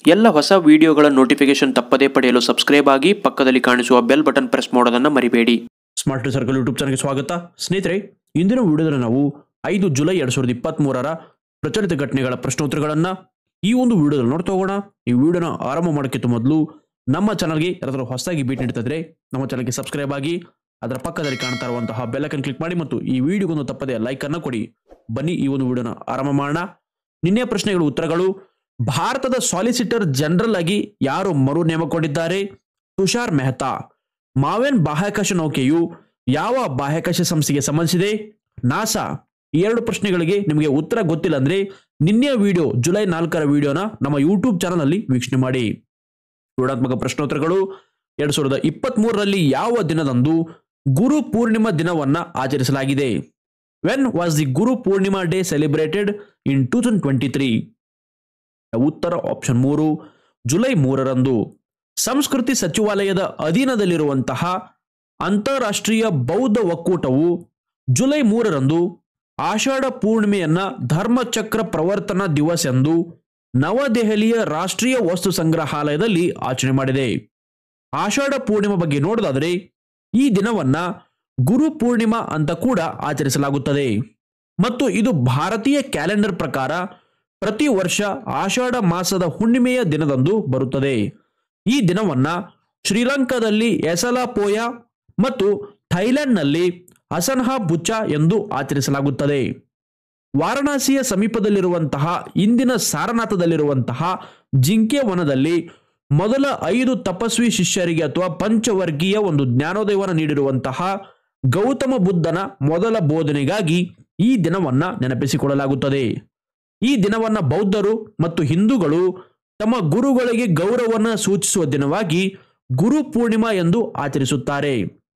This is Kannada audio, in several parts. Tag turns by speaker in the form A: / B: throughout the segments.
A: ಎಲ್ಲ ಹೊಸ ವಿಡಿಯೋಗಳ ನೋಟಿಫಿಕೇಶನ್ ತಪ್ಪದೇ ಪಡೆಯಲು ಸಬ್ಸ್ಕ್ರೈಬ್ ಆಗಿ ಪಕ್ಕದಲ್ಲಿ ಕಾಣಿಸುವ ಬೆಲ್ ಬಟನ್ ಪ್ರೆಸ್ ಮಾಡೋದನ್ನು ಮರಿಬೇಡಿ
B: ಸ್ಮಾರ್ಟ್ ಸರ್ಕಲ್ ಯೂಟ್ಯೂಬ್ ಚಾನಲ್ಗೆ ಸ್ವಾಗತ ಸ್ನೇಹಿತರೆ ಇಂದಿನ ವಿಡಿಯೋದಲ್ಲಿ ನಾವು ಐದು ಜುಲೈ ಎರಡ್ ಸಾವಿರದ ಇಪ್ಪತ್ತ್ ಮೂರರ ಪ್ರಚಲಿತ ಘಟನೆಗಳ ಪ್ರಶ್ನೋತ್ತರಗಳನ್ನ ಈ ಒಂದು ವಿಡಿಯೋದಲ್ಲಿ ನೋಡ್ತಾ ಹೋಗೋಣ ಈ ವಿಡಿಯೋನ ಆರಂಭ ಮಾಡೋಕ್ಕಿಂತ ಮೊದಲು ನಮ್ಮ ಚಾನಲ್ಗೆ ಯಾರಾದರೂ ಹೊಸದಾಗಿ ಭೇಟಿ ನೀಡ್ತಿದ್ರೆ ನಮ್ಮ ಚಾನಲ್ಗೆ ಸಬ್ಸ್ಕ್ರೈಬ್ ಆಗಿ ಅದರ ಪಕ್ಕದಲ್ಲಿ ಕಾಣ್ತಾ ಇರುವಂತಹ ಬೆಲ್ಲಕನ್ ಕ್ಲಿಕ್ ಮಾಡಿ ಮತ್ತು ಈ ವಿಡಿಯೋಗೊಂದು ತಪ್ಪದೆ ಲೈಕ್ ಅನ್ನ ಕೊಡಿ ಬನ್ನಿ ಈ ಒಂದು ವಿಡಿಯೋನ ಆರಂಭ ಮಾಡೋಣ ನಿನ್ನೆ ಪ್ರಶ್ನೆಗಳು ಉತ್ತರಗಳು ಭಾರತದ ಸಾಲಿಸಿಟರ್ ಜನರಲ್ ಆಗಿ ಯಾರು ಮರು ನೇಮಕೊಂಡಿದ್ದಾರೆ ತುಷಾರ್ ಮೆಹ್ತಾ ಮಾವೆನ್ ಬಾಹ್ಯಾಕಾಶ ನೌಕೆಯು ಯಾವ ಬಾಹ್ಯಾಕಾಶ ಸಂಸ್ಥೆಗೆ ಸಂಬಂಧಿಸಿದೆ ನಾಸಾ ಈ ಎರಡು ಪ್ರಶ್ನೆಗಳಿಗೆ ನಿಮಗೆ ಉತ್ತರ ಗೊತ್ತಿಲ್ಲ ಅಂದ್ರೆ ನಿನ್ನೆಯ ವಿಡಿಯೋ ಜುಲೈ ನಾಲ್ಕರ ವಿಡಿಯೋನ ನಮ್ಮ ಯೂಟ್ಯೂಬ್ ಚಾನಲ್ ಅಲ್ಲಿ ವೀಕ್ಷಣೆ ಮಾಡಿ ವಿವರಣಾತ್ಮಕ ಪ್ರಶ್ನೋತ್ತರಗಳು ಎರಡ್ ಸಾವಿರದ ಇಪ್ಪತ್ತ್ ಮೂರರಲ್ಲಿ ಯಾವ ದಿನದಂದು ಗುರು ಪೂರ್ಣಿಮಾ ದಿನವನ್ನ ಆಚರಿಸಲಾಗಿದೆ when was the Guru Purnima day celebrated in two thousand twenty three ಉತ್ತರ ಆಪ್ಷನ್ ಮೂರು ಜುಲೈ ಮೂರರಂದು ಸಂಸ್ಕೃತಿ ಸಚಿವಾಲಯದ ಅಧೀನದಲ್ಲಿರುವಂತಹ ಅಂತಾರಾಷ್ಟ್ರೀಯ ಬೌದ್ಧ ಒಕ್ಕೂಟವು ಜುಲೈ ಮೂರರಂದು ಆಷಾಢ ಪೂರ್ಣಿಮೆಯನ್ನ ಧರ್ಮಚಕ್ರ ಪ್ರವರ್ತನಾ ದಿವಸ್ ಎಂದು ನವದೆಹಲಿಯ ರಾಷ್ಟ್ರೀಯ ವಸ್ತು ಸಂಗ್ರಹಾಲಯದಲ್ಲಿ ಆಚರಣೆ ಮಾಡಿದೆ ಆಷಾಢ ಪೂರ್ಣಿಮಾ ಬಗ್ಗೆ ನೋಡೋದಾದರೆ ಈ ದಿನವನ್ನ ಗುರು ಪೂರ್ಣಿಮಾ ಅಂತ ಕೂಡ ಆಚರಿಸಲಾಗುತ್ತದೆ ಮತ್ತು ಇದು ಭಾರತೀಯ ಕ್ಯಾಲೆಂಡರ್ ಪ್ರಕಾರ ಪ್ರತಿ ವರ್ಷ ಆಷಾಢ ಮಾಸದ ಹುಣ್ಣಿಮೆಯ ದಿನದಂದು ಬರುತ್ತದೆ ಈ ದಿನವನ್ನ ಶ್ರೀಲಂಕಾದಲ್ಲಿ ಎಸಲಾಪೋಯ ಮತ್ತು ಥೈಲ್ಯಾಂಡ್ನಲ್ಲಿ ಹಸನ್ಹಾ ಬುಚ್ಚಾ ಎಂದು ಆಚರಿಸಲಾಗುತ್ತದೆ ವಾರಣಾಸಿಯ ಸಮೀಪದಲ್ಲಿರುವಂತಹ ಇಂದಿನ ಸಾರನಾಥದಲ್ಲಿರುವಂತಹ ಜಿಂಕೆ ವನದಲ್ಲಿ ಮೊದಲ ಐದು ತಪಸ್ವಿ ಶಿಷ್ಯರಿಗೆ ಅಥವಾ ಪಂಚವರ್ಗೀಯ ಒಂದು ಜ್ಞಾನೋದಯವನ್ನು ನೀಡಿರುವಂತಹ ಗೌತಮ ಬುದ್ಧನ ಮೊದಲ ಬೋಧನೆಗಾಗಿ ಈ ದಿನವನ್ನ ನೆನಪಿಸಿಕೊಳ್ಳಲಾಗುತ್ತದೆ ಈ ದಿನವನ್ನ ಬೌದ್ಧರು ಮತ್ತು ಹಿಂದೂಗಳು ತಮ್ಮ ಗುರುಗಳಿಗೆ ಗೌರವವನ್ನು ಸೂಚಿಸುವ ದಿನವಾಗಿ ಗುರು ಪೂರ್ಣಿಮಾ ಎಂದು ಆಚರಿಸುತ್ತಾರೆ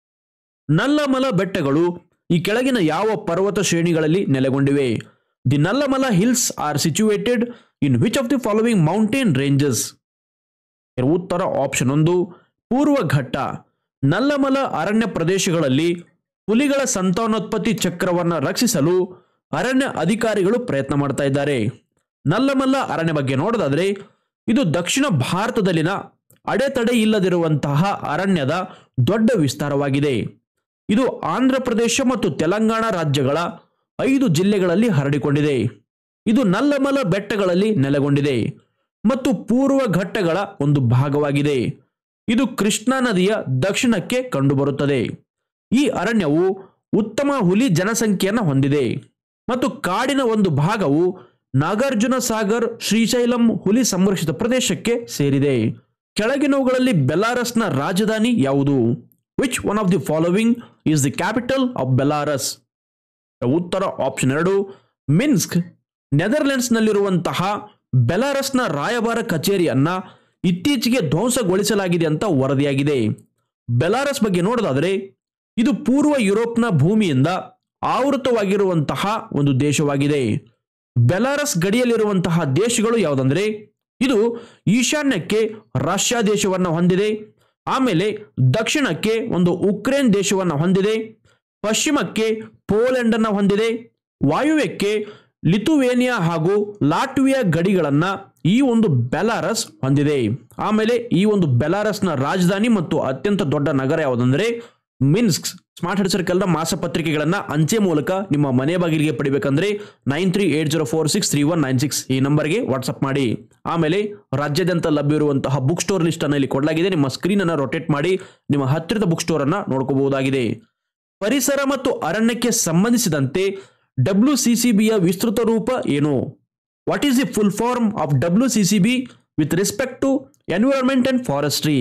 B: ನಲ್ಲಮಲ ಬೆಟ್ಟಗಳು ಈ ಕೆಳಗಿನ ಯಾವ ಪರ್ವತ ಶ್ರೇಣಿಗಳಲ್ಲಿ ನೆಲೆಗೊಂಡಿವೆ the Nallamala hills are situated in which of the following mountain ranges ಉತ್ತರ ಆಪ್ಷನ್ ಒಂದು ಪೂರ್ವ ಘಟ್ಟ ನಲ್ಲಮಲ ಅರಣ್ಯ ಪ್ರದೇಶಗಳಲ್ಲಿ ಹುಲಿಗಳ ಸಂತಾನೋತ್ಪತ್ತಿ ಚಕ್ರವನ್ನು ರಕ್ಷಿಸಲು ಅರಣ್ಯ ಅಧಿಕಾರಿಗಳು ಪ್ರಯತ್ನ ಮಾಡ್ತಾ ಇದ್ದಾರೆ ನಲ್ಲಮಲ್ಲ ಅರಣ್ಯ ಬಗ್ಗೆ ನೋಡೋದಾದ್ರೆ ಇದು ದಕ್ಷಿಣ ಭಾರತದಲ್ಲಿನ ಅಡೆತಡೆ ಇಲ್ಲದಿರುವಂತಹ ಅರಣ್ಯದ ದೊಡ್ಡ ವಿಸ್ತಾರವಾಗಿದೆ ಇದು ಆಂಧ್ರ ಪ್ರದೇಶ ಮತ್ತು ತೆಲಂಗಾಣ ರಾಜ್ಯಗಳ ಐದು ಜಿಲ್ಲೆಗಳಲ್ಲಿ ಹರಡಿಕೊಂಡಿದೆ ಇದು ನಲ್ಲಮಲ ಬೆಟ್ಟಗಳಲ್ಲಿ ನೆಲೆಗೊಂಡಿದೆ ಮತ್ತು ಪೂರ್ವ ಘಟ್ಟಗಳ ಒಂದು ಭಾಗವಾಗಿದೆ ಇದು ಕೃಷ್ಣಾ ನದಿಯ ದಕ್ಷಿಣಕ್ಕೆ ಕಂಡುಬರುತ್ತದೆ ಈ ಅರಣ್ಯವು ಉತ್ತಮ ಹುಲಿ ಜನಸಂಖ್ಯೆಯನ್ನು ಹೊಂದಿದೆ ಮತ್ತು ಕಾಡಿನ ಒಂದು ಭಾಗವು ನಾಗಾರ್ಜುನ ಸಾಗರ್ ಶ್ರೀಶೈಲಂ ಹುಲಿ ಸಂರಕ್ಷಿತ ಪ್ರದೇಶಕ್ಕೆ ಸೇರಿದೆ ಕೆಳಗಿನವುಗಳಲ್ಲಿ ಬೆಲಾರಸ್ನ ರಾಜಧಾನಿ ಯಾವುದು which one of the following is the capital of Belarus ಉತ್ತರ ಆಪ್ಷನ್ ಎರಡು ಮಿನ್ಸ್ಕ್ ನೆದರ್ಲೆಂಡ್ಸ್ನಲ್ಲಿರುವಂತಹ ಬೆಲಾರಸ್ನ ರಾಯಭಾರ ಕಚೇರಿಯನ್ನ ಇತ್ತೀಚೆಗೆ ಧ್ವಂಸಗೊಳಿಸಲಾಗಿದೆ ಅಂತ ವರದಿಯಾಗಿದೆ ಬೆಲಾರಸ್ ಬಗ್ಗೆ ನೋಡೋದಾದರೆ ಇದು ಪೂರ್ವ ಯುರೋಪ್ನ ಭೂಮಿಯಿಂದ ಆವೃತವಾಗಿರುವಂತಹ ಒಂದು ದೇಶವಾಗಿದೆ ಬೆಲಾರಸ್ ಗಡಿಯಲ್ಲಿರುವಂತಹ ದೇಶಗಳು ಯಾವುದಂದ್ರೆ ಇದು ಈಶಾನ್ಯಕ್ಕೆ ರಷ್ಯಾ ದೇಶವನ್ನು ಹೊಂದಿದೆ ಆಮೇಲೆ ದಕ್ಷಿಣಕ್ಕೆ ಒಂದು ಉಕ್ರೇನ್ ದೇಶವನ್ನು ಹೊಂದಿದೆ ಪಶ್ಚಿಮಕ್ಕೆ ಪೋಲೆಂಡ್ ಅನ್ನು ಹೊಂದಿದೆ ವಾಯುವ್ಯಕ್ಕೆ ಲಿಥುವೇನಿಯಾ ಹಾಗೂ ಲಾಟ್ವಿಯಾ ಗಡಿಗಳನ್ನ ಈ ಒಂದು ಬೆಲಾರಸ್ ಹೊಂದಿದೆ ಆಮೇಲೆ ಈ ಒಂದು ಬೆಲಾರಸ್ನ ರಾಜಧಾನಿ ಮತ್ತು ಅತ್ಯಂತ ದೊಡ್ಡ ನಗರ ಯಾವುದಂದ್ರೆ ಮಿನ್ಸ್ಕ್ ಸ್ಮಾರ್ಟ್ ಹೆಡ್ ಸರ್ಕಲ್ನ ಮಾಸಪತ್ರಿಕೆಗಳನ್ನ ಅಂಚೆ ಮೂಲಕ ನಿಮ್ಮ ಮನೆ ಬಾಗಿಲಿಗೆ ಪಡಿಬೇಕಂದ್ರೆ nine three eight zero four six three one nine six ಈ ನಂಬರ್ಗೆ ವಾಟ್ಸಪ್ ಮಾಡಿ ಆಮೇಲೆ ರಾಜ್ಯಾದ್ಯಂತ ಲಭ್ಯವಿರುವಂತಹ ಬುಕ್ ಸ್ಟೋರ್ ಲಿಸ್ಟ್ ಅನ್ನು ಇಲ್ಲಿ ಕೊಡಲಾಗಿದೆ ನಿಮ್ಮ ಸ್ಕ್ರೀನ್ ಅನ್ನು ರೊಟೇಟ್ ಮಾಡಿ ನಿಮ್ಮ ಹತ್ತಿರದ ಬುಕ್ ಸ್ಟೋರ್ ಅನ್ನ ನೋಡ್ಕೋಬಹುದಾಗಿದೆ ಪರಿಸರ ಮತ್ತು ಅರಣ್ಯಕ್ಕೆ ಸಂಬಂಧಿಸಿದಂತೆ ಡಬ್ಲ್ಯೂ ಸಿ ಸಿ ಬಿಯ ವಿಸ್ತೃತ ರೂಪ ಏನು what is the full form of W C C B with respect to environment and forestry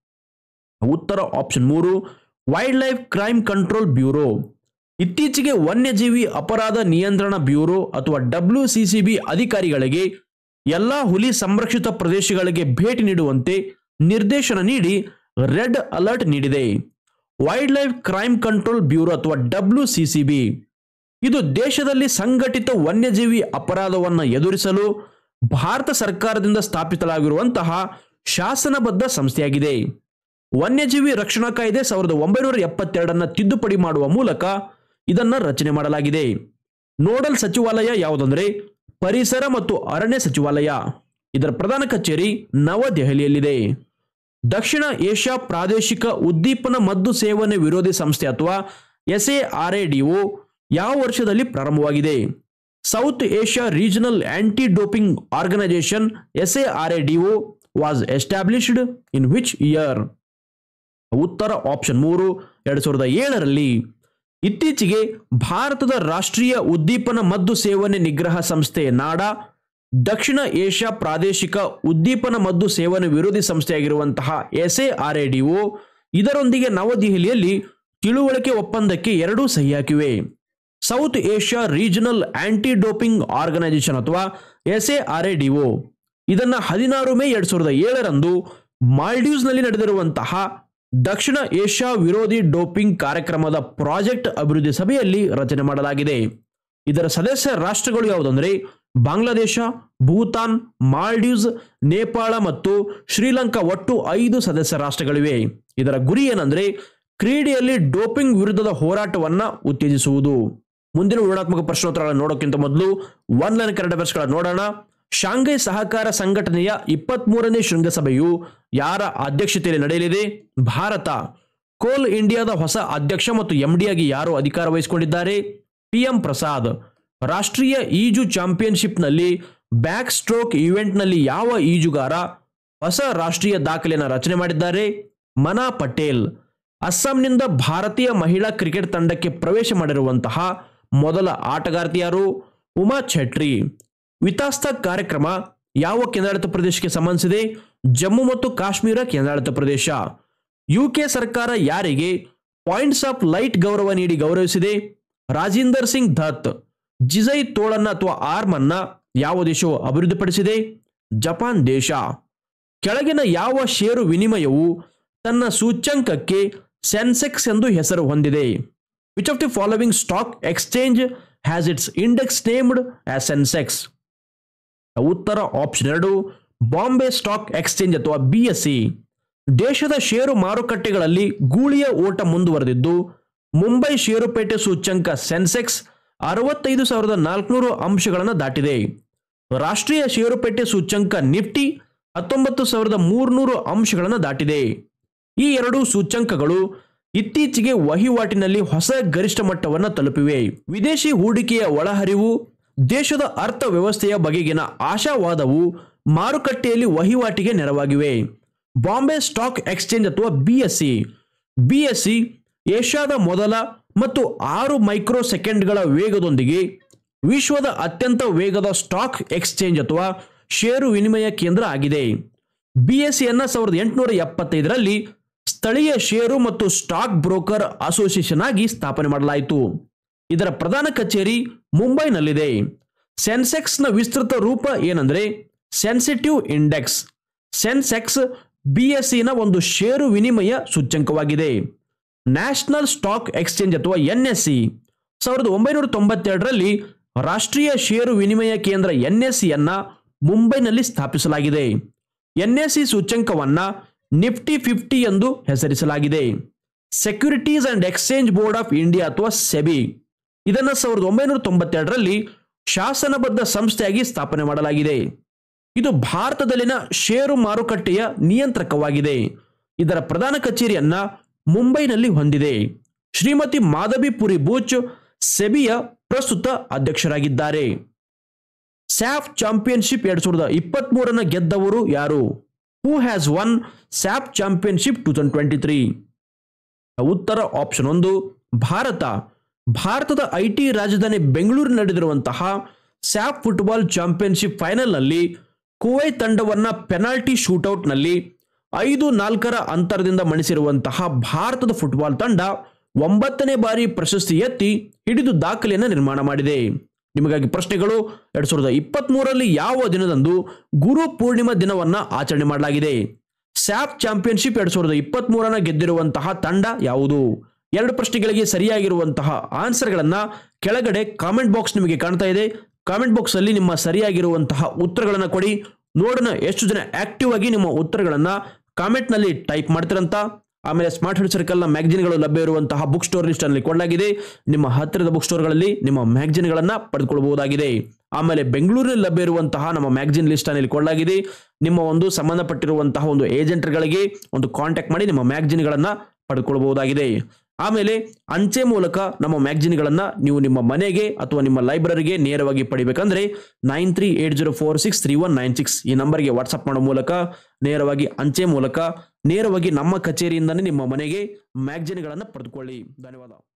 B: ಉತ್ತರ ಆಪ್ಷನ್ ಮೂರು wildlife crime control bureau ಇತ್ತೀಚೆಗೆ ವನ್ಯಜೀವಿ ಅಪರಾಧ ನಿಯಂತ್ರಣ ಬ್ಯೂರೋ ಅಥವಾ ಡಬ್ಲ್ಯೂ ಸಿ ಸಿ ಬಿ ಅಧಿಕಾರಿಗಳಿಗೆ ಎಲ್ಲಾ ಹುಲಿ ಸಂರಕ್ಷಿತ ಪ್ರದೇಶಗಳಿಗೆ ಭೇಟಿ ನೀಡುವಂತೆ ನಿರ್ದೇಶನ ನೀಡಿ ರೆಡ್ ಅಲರ್ಟ್ ನೀಡಿದೆ wildlife crime control bureau ಅಥವಾ ಡಬ್ಲ್ಯೂ ಸಿ ಸಿ ಬಿ ಇದು ದೇಶದಲ್ಲಿ ಸಂಘಟಿತ ವನ್ಯಜೀವಿ ಅಪರಾಧವನ್ನು ಎದುರಿಸಲು ಭಾರತ ಸರ್ಕಾರದಿಂದ ಸ್ಥಾಪಿಸಲಾಗಿರುವಂತಹ ಶಾಸನಬದ್ಧ ಸಂಸ್ಥೆಯಾಗಿದೆ ವನ್ಯಜೀವಿ ರಕ್ಷಣಾ ಕಾಯ್ದೆ ಸಾವಿರದ ಒಂಬೈನೂರ ಎಪ್ಪತ್ತೆರಡನ್ನ ತಿದ್ದುಪಡಿ ಮಾಡುವ ಮೂಲಕ ಇದನ್ನ ರಚನೆ ಮಾಡಲಾಗಿದೆ ನೋಡಲ್ ಸಚಿವಾಲಯ ಯಾವುದಂದ್ರೆ ಪರಿಸರ ಮತ್ತು ಅರಣ್ಯ ಸಚಿವಾಲಯ ಇದರ ಪ್ರಧಾನ ಕಚೇರಿ ನವದೆಹಲಿಯಲ್ಲಿದೆ ದಕ್ಷಿಣ ಏಷ್ಯಾ ಪ್ರಾದೇಶಿಕ ಉದ್ದೀಪನ ಮದ್ದು ಸೇವನೆ ವಿರೋಧಿ ಸಂಸ್ಥೆ ಅಥವಾ S A R A D O ಯಾವ ವರ್ಷದಲ್ಲಿ ಪ್ರಾರಂಭವಾಗಿದೆ South Asia regional anti doping organisation S A R A D O was established in which year ಉತ್ತರ ಆಪ್ಷನ್ ಮೂರು ಎರಡ್ ಸಾವಿರದ ಏಳರಲ್ಲಿ ಇತ್ತೀಚೆಗೆ ಭಾರತದ ರಾಷ್ಟ್ರೀಯ ಉದ್ದೀಪನ ಮದ್ದು ಸೇವನೆ ನಿಗ್ರಹ ಸಂಸ್ಥೆ ನಾಡಾ ದಕ್ಷಿಣ ಏಷ್ಯಾ ಪ್ರಾದೇಶಿಕ ಉದ್ದೀಪನ ಮದ್ದು ಸೇವನೆ ವಿರೋಧಿ ಸಂಸ್ಥೆಯಾಗಿರುವಂತಹ S A R A D O ಇದರೊಂದಿಗೆ ನವದೆಹಲಿಯಲ್ಲಿ ತಿಳುವಳಿಕೆ ಒಪ್ಪಂದಕ್ಕೆ ಎರಡೂ ಸಹಿ ಹಾಕಿವೆ South Asia regional anti doping organisation ಅಥವಾ S A R A D O ಇದನ್ನ ಹದಿನಾರು ಮೇ ಎರಡ್ ಸಾವಿರದ ಏಳರಂದು ಮಾಲ್ಡೀವ್ಸ್ನಲ್ಲಿ ನಡೆದಿರುವಂತಹ ದಕ್ಷಿಣ ಏಷ್ಯಾ ವಿರೋಧಿ ಡೋಪಿಂಗ್ ಕಾರ್ಯಕ್ರಮದ ಪ್ರಾಜೆಕ್ಟ್ ಅಭಿವೃದ್ಧಿ ಸಭೆಯಲ್ಲಿ ರಚನೆ ಮಾಡಲಾಗಿದೆ ಇದರ ಸದಸ್ಯ ರಾಷ್ಟ್ರಗಳು ಯಾವುದಂದ್ರೆ ಬಾಂಗ್ಲಾದೇಶ ಭೂತಾನ್ ಮಾಲ್ಡೀವ್ಸ್ ನೇಪಾಳ ಮತ್ತು ಶ್ರೀಲಂಕಾ ಒಟ್ಟು ಐದು ಸದಸ್ಯ ರಾಷ್ಟ್ರಗಳಿವೆ ಇದರ ಗುರಿ ಏನಂದ್ರೆ ಕ್ರೀಡೆಯಲ್ಲಿ ಡೋಪಿಂಗ್ ವಿರುದ್ಧದ ಹೋರಾಟವನ್ನ ಉತ್ತೇಜಿಸುವುದು ಮುಂದಿನ ವಿವರಣಾತ್ಮಕ ಪ್ರಶ್ನೋತ್ತರಗಳನ್ನು ನೋಡೋಕ್ಕಿಂತ ಮೊದಲು ಒನ್ ಲೈನ್ ಕರೆಂಟ್ ಅಫೇರ್ಸ್ಗಳ ನೋಡೋಣ ಶಾಂಘೈ ಸಹಕಾರ ಸಂಘಟನೆಯ ಇಪ್ಪತ್ಮೂರನೇ ಶೃಂಗಸಭೆಯು ಯಾರ ಅಧ್ಯಕ್ಷತೆಯಲ್ಲಿ ನಡೆಯಲಿದೆ ಭಾರತ ಕೋಲ್ ಇಂಡಿಯಾದ ಹೊಸ ಅಧ್ಯಕ್ಷ ಮತ್ತು ಎಂಡಿಯಾಗಿ ಯಾರು ಅಧಿಕಾರ ವಹಿಸಿಕೊಂಡಿದ್ದಾರೆ ಪಿಎಂ ಪ್ರಸಾದ್ ರಾಷ್ಟ್ರೀಯ ಈಜು ಚಾಂಪಿಯನ್ಶಿಪ್ನಲ್ಲಿ ಬ್ಯಾಕ್ ಸ್ಟ್ರೋಕ್ ಈವೆಂಟ್ನಲ್ಲಿ ಯಾವ ಈಜುಗಾರ ಹೊಸ ರಾಷ್ಟ್ರೀಯ ದಾಖಲೆಯನ್ನು ರಚನೆ ಮಾಡಿದ್ದಾರೆ ಮನಾ ಪಟೇಲ್ ಅಸ್ಸಾಂನಿಂದ ಭಾರತೀಯ ಮಹಿಳಾ ಕ್ರಿಕೆಟ್ ತಂಡಕ್ಕೆ ಪ್ರವೇಶ ಮಾಡಿರುವಂತಹ ಮೊದಲ ಆಟಗಾರ್ತಿ ಯಾರು ಉಮಾ ಛೆಟ್ರಿ ವಿತಾಸ್ತ ಕಾರ್ಯಕ್ರಮ ಯಾವ ಕೇಂದ್ರಾಡಳಿತ ಪ್ರದೇಶಕ್ಕೆ ಸಂಬಂಧಿಸಿದೆ ಜಮ್ಮು ಮತ್ತು ಕಾಶ್ಮೀರ ಕೇಂದ್ರಾಡಳಿತ ಪ್ರದೇಶ ಯುಕೆ ಸರ್ಕಾರ ಯಾರಿಗೆ ಪಾಯಿಂಟ್ಸ್ ಆಫ್ ಲೈಟ್ ಗೌರವ ನೀಡಿ ಗೌರವಿಸಿದೆ ರಾಜೀಂದರ್ ಸಿಂಗ್ ದತ್ ಜಿಜೈ ತೋಳನ್ನ ಅಥವಾ ಆರ್ಮ್ ಅನ್ನ ಯಾವ ದೇಶವು ಅಭಿವೃದ್ಧಿಪಡಿಸಿದೆ ಜಪಾನ್ ದೇಶ ಕೆಳಗಿನ ಯಾವ ಷೇರು ವಿನಿಮಯವು ತನ್ನ ಸೂಚ್ಯಂಕಕ್ಕೆ ಸೆನ್ಸೆಕ್ಸ್ ಎಂದು ಹೆಸರು ಹೊಂದಿದೆ which of the following stock exchange has its index named as Sensex ಉತ್ತರ ಆಪ್ಷನ್ ಎರಡು ಬಾಂಬೆ ಸ್ಟಾಕ್ ಎಕ್ಸ್ಚೇಂಜ್ ಅಥವಾ ಬಿ ಎಸ್ ಸಿ ದೇಶದ ಷೇರು ಮಾರುಕಟ್ಟೆಗಳಲ್ಲಿ ಗೂಳಿಯ ಓಟ ಮುಂದುವರೆದಿದ್ದು ಮುಂಬೈ ಷೇರುಪೇಟೆ ಸೂಚ್ಯಂಕ ಸೆನ್ಸೆಕ್ಸ್ ಅರವತ್ತೈದು ಸಾವಿರದ ನಾಲ್ಕುನೂರು ಅಂಶಗಳನ್ನು ದಾಟಿದೆ ರಾಷ್ಟ್ರೀಯ ಷೇರುಪೇಟೆ ಸೂಚ್ಯಂಕ ನಿಫ್ಟಿ ಹತ್ತೊಂಬತ್ತು ಸಾವಿರದ ಮೂರುನೂರು ಅಂಶಗಳನ್ನು ದಾಟಿದೆ ಈ ಎರಡು ಸೂಚ್ಯಂಕಗಳು ಇತ್ತೀಚೆಗೆ ವಹಿವಾಟಿನಲ್ಲಿ ಹೊಸ ಗರಿಷ್ಠ ಮಟ್ಟವನ್ನು ತಲುಪಿವೆ ವಿದೇಶಿ ಹೂಡಿಕೆಯ ಒಳಹರಿವು ದೇಶದ ಅರ್ಥವ್ಯವಸ್ಥೆಯ ಬಗೆಗಿನ ಆಶಾವಾದವು ಮಾರುಕಟ್ಟೆಯಲ್ಲಿ ವಹಿವಾಟಿಗೆ ನೆರವಾಗಿವೆ ಬಾಂಬೆ ಸ್ಟಾಕ್ ಎಕ್ಸ್ಚೇಂಜ್ ಅಥವಾ ಬಿಎಸ್ಸಿ ಬಿಎಸ್ಸಿ ಏಷ್ಯಾದ ಮೊದಲ ಮತ್ತು ಆರು ಮೈಕ್ರೋ ಸೆಕೆಂಡ್ಗಳ ವೇಗದೊಂದಿಗೆ ವಿಶ್ವದ ಅತ್ಯಂತ ವೇಗದ ಸ್ಟಾಕ್ ಎಕ್ಸ್ಚೇಂಜ್ ಅಥವಾ ಷೇರು ವಿನಿಮಯ ಕೇಂದ್ರ ಆಗಿದೆ ಬಿಎಸ್ಸಿಯನ್ನ ಸಾವಿರದ ಎಂಟುನೂರ ಎಪ್ಪತ್ತೈದರಲ್ಲಿ ಸ್ಥಳೀಯ ಷೇರು ಮತ್ತು ಸ್ಟಾಕ್ ಬ್ರೋಕರ್ ಅಸೋಸಿಯೇಷನ್ ಆಗಿ ಸ್ಥಾಪನೆ ಮಾಡಲಾಯಿತು ಇದರ ಪ್ರಧಾನ ಕಚೇರಿ ಮುಂಬೈನಲ್ಲಿದೆ ಸೆನ್ಸೆಕ್ಸ್ನ ವಿಸ್ತೃತ ರೂಪ ಏನಂದ್ರೆ ಸೆನ್ಸಿಟಿವ್ ಇಂಡೆಕ್ಸ್ ಸೆನ್ಸೆಕ್ಸ್ ಬಿಎಸ್ಸಿನ ಒಂದು ಷೇರು ವಿನಿಮಯ ಸೂಚ್ಯಂಕವಾಗಿದೆ ನ್ಯಾಷನಲ್ ಸ್ಟಾಕ್ ಎಕ್ಸ್ಚೇಂಜ್ ಅಥವಾ ಎನ್ಎಸ್ಸಿ ಸಾವಿರದ ಒಂಬೈನೂರ ತೊಂಬತ್ತೆರಡರಲ್ಲಿ ರಾಷ್ಟ್ರೀಯ ಷೇರು ವಿನಿಮಯ ಕೇಂದ್ರ ಎನ್ಎಸ್ಸಿಯನ್ನ ಮುಂಬೈನಲ್ಲಿ ಸ್ಥಾಪಿಸಲಾಗಿದೆ ಎನ್ಎಸ್ಸಿ ಸೂಚ್ಯಂಕವನ್ನ ನಿಫ್ಟಿ ಫಿಫ್ಟಿ ಎಂದು ಹೆಸರಿಸಲಾಗಿದೆ securities and exchange board of India ಅಥವಾ ಸೆಬಿ ಇದನ್ನು ಸಾವಿರದ ಒಂಬೈನೂರ ತೊಂಬತ್ತೆರಡರಲ್ಲಿ ಶಾಸನಬದ್ಧ ಸಂಸ್ಥೆಯಾಗಿ ಸ್ಥಾಪನೆ ಮಾಡಲಾಗಿದೆ ಇದು ಭಾರತದಲ್ಲಿನ ಷೇರು ಮಾರುಕಟ್ಟೆಯ ನಿಯಂತ್ರಕವಾಗಿದೆ ಇದರ ಪ್ರಧಾನ ಕಚೇರಿಯನ್ನ ಮುಂಬೈನಲ್ಲಿ ಹೊಂದಿದೆ ಶ್ರೀಮತಿ ಮಾಧವಿ ಪುರಿ ಬೂಚ್ ಸೆಬಿಯ ಪ್ರಸ್ತುತ ಅಧ್ಯಕ್ಷರಾಗಿದ್ದಾರೆ ಸ್ಯಾಫ್ ಚಾಂಪಿಯನ್ಶಿಪ್ ಎರಡ್ ಸಾವಿರದ ಇಪ್ಪತ್ತ್ ಮೂರನ್ನ ಗೆದ್ದವರು ಯಾರು who has won SAFF championship two thousand twenty three ಉತ್ತರ ಆಪ್ಷನ್ ಒಂದು ಭಾರತ ಭಾರತದ ಐ ಟಿ ರಾಜಧಾನಿ ಬೆಂಗಳೂರು ನಡೆದಿರುವಂತಹ ಸ್ಯಾಫ್ ಫುಟ್ಬಾಲ್ ಚಾಂಪಿಯನ್ಶಿಪ್ ಫೈನಲ್ನಲ್ಲಿ ಕುವೈತ್ ತಂಡವನ್ನ ಪೆನಾಲ್ಟಿ ಶೂಟೌಟ್ನಲ್ಲಿ ಐದು ನಾಲ್ಕರ ಅಂತರದಿಂದ ಮಣಿಸಿರುವಂತಹ ಭಾರತದ ಫುಟ್ಬಾಲ್ ತಂಡ ಒಂಬತ್ತನೇ ಬಾರಿ ಪ್ರಶಸ್ತಿ ಎತ್ತಿ ಹಿಡಿದು ದಾಖಲೆಯನ್ನು ನಿರ್ಮಾಣ ಮಾಡಿದೆ ನಿಮಗಾಗಿ ಪ್ರಶ್ನೆಗಳು ಎರಡ್ ಸಾವಿರದ ಇಪ್ಪತ್ತ್ ಮೂರರಲ್ಲಿ ಯಾವ ದಿನದಂದು ಗುರು ಪೂರ್ಣಿಮಾ ದಿನವನ್ನ ಆಚರಣೆ ಮಾಡಲಾಗಿದೆ ಸ್ಯಾಪ್ ಚಾಂಪಿಯನ್ಶಿಪ್ ಎರಡ್ ಸಾವಿರದ ಇಪ್ಪತ್ತ್ ಮೂರನ ಗೆದ್ದಿರುವಂತಹ ತಂಡ ಯಾವುದು ಎರಡು ಪ್ರಶ್ನೆಗಳಿಗೆ ಸರಿಯಾಗಿರುವಂತಹ ಆನ್ಸರ್ಗಳನ್ನ ಕೆಳಗಡೆ ಕಾಮೆಂಟ್ ಬಾಕ್ಸ್ ನಿಮಗೆ ಕಾಣ್ತಾ ಇದೆ ಕಾಮೆಂಟ್ ಬಾಕ್ಸ್ ಅಲ್ಲಿ ನಿಮ್ಮ ಸರಿಯಾಗಿರುವಂತಹ ಉತ್ತರಗಳನ್ನ ಕೊಡಿ ನೋಡೋಣ ಎಷ್ಟು ಜನ ಆಕ್ಟಿವ್ ಆಗಿ ನಿಮ್ಮ ಉತ್ತರಗಳನ್ನ ಕಾಮೆಂಟ್ ನಲ್ಲಿ ಟೈಪ್ ಮಾಡ್ತೀರಂತ ಆಮೇಲೆ ಸ್ಮಾರ್ಟ್ ಹೆಡ್ ಸರ್ಕಲ್ನ ಮ್ಯಾಗಜಿನ್ಗಳು ಲಭ್ಯ ಇರುವಂತಹ ಬುಕ್ ಸ್ಟೋರ್ ಲಿಸ್ಟ್ ಅಲ್ಲಿ ಕೊಡಲಾಗಿದೆ ನಿಮ್ಮ ಹತ್ತಿರದ ಬುಕ್ ಸ್ಟೋರ್ಗಳಲ್ಲಿ ನಿಮ್ಮ ಮ್ಯಾಗಜಿನ್ಗಳನ್ನ ಪಡೆದುಕೊಳ್ಳಬಹುದಾಗಿದೆ ಆಮೇಲೆ ಬೆಂಗಳೂರಿನಲ್ಲಿ ಲಭ್ಯ ಇರುವಂತಹ ನಮ್ಮ ಮ್ಯಾಗಜಿನ್ ಲಿಸ್ಟ್ ಅಲ್ಲಿ ಕೊಡಲಾಗಿದೆ ನಿಮ್ಮ ಒಂದು ಸಂಬಂಧಪಟ್ಟಿರುವಂತಹ ಒಂದು ಏಜೆಂಟ್ಗಳಿಗೆ ಒಂದು ಕಾಂಟ್ಯಾಕ್ಟ್ ಮಾಡಿ ನಿಮ್ಮ ಮ್ಯಾಗಜಿನ್ಗಳನ್ನ ಪಡೆದುಕೊಳ್ಳಬಹುದಾಗಿದೆ ಆಮೇಲೆ ಅಂಚೆ ಮೂಲಕ ನಮ್ಮ ಮ್ಯಾಗಜಿನ್ಗಳನ್ನ ನೀವು ನಿಮ್ಮ ಮನೆಗೆ ಅಥವಾ ನಿಮ್ಮ ಲೈಬ್ರರಿಗೆ ನೇರವಾಗಿ ಪಡಿಬೇಕಂದ್ರೆ nine three eight zero four six three one nine six ಈ ನಂಬರ್ಗೆ ವಾಟ್ಸಪ್ ಮಾಡೋ ಮೂಲಕ ನೇರವಾಗಿ ಅಂಚೆ ಮೂಲಕ ನೇರವಾಗಿ ನಮ್ಮ ಕಚೇರಿಯಿಂದನೇ ನಿಮ್ಮ ಮನೆಗೆ ಮ್ಯಾಗಜಿನ್ಗಳನ್ನು ಪಡೆದುಕೊಳ್ಳಿ ಧನ್ಯವಾದ